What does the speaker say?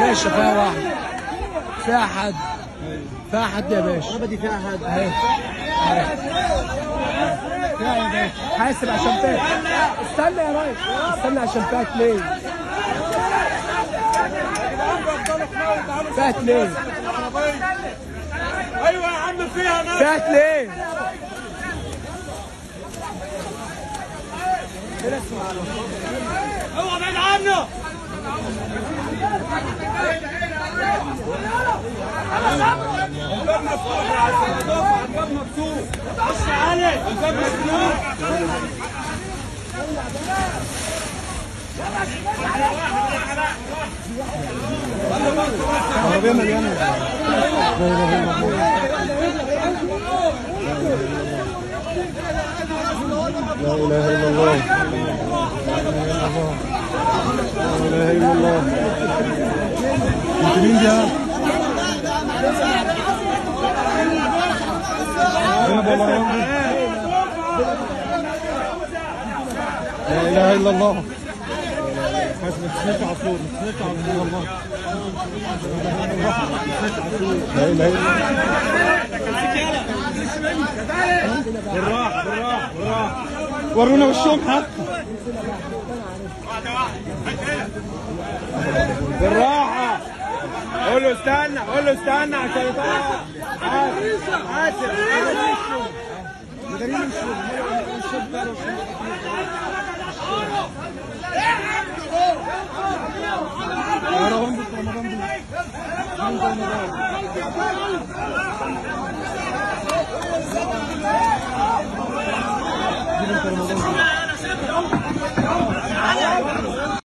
باشا فيها واحد فيها حد فيها حد يا باشا العربه دي فيها حد اهي اهي فيها يا باشا حاسب عشان فيها استنى يا ريس استنى عشان فيها اتنين فيها اتنين ايوه يا عم فيها ناس فيها اتنين اوعى بعيد عنه الباب مفتوح يا عم الباب مفتوح خش علي الباب مفتوح عربية مليانة لا اله الا الله لا اله الا الله انت مين ده؟ لا اله الا الله حسب سمعت عصفور سمعت عصفور والله لا اله الا الله بالراحه بالراحه بالراحه ورونا وشهم حق بالراحه قول له استنى قول له استنى عشان يطلع حاسب حاسب مدارين الشغل الشغل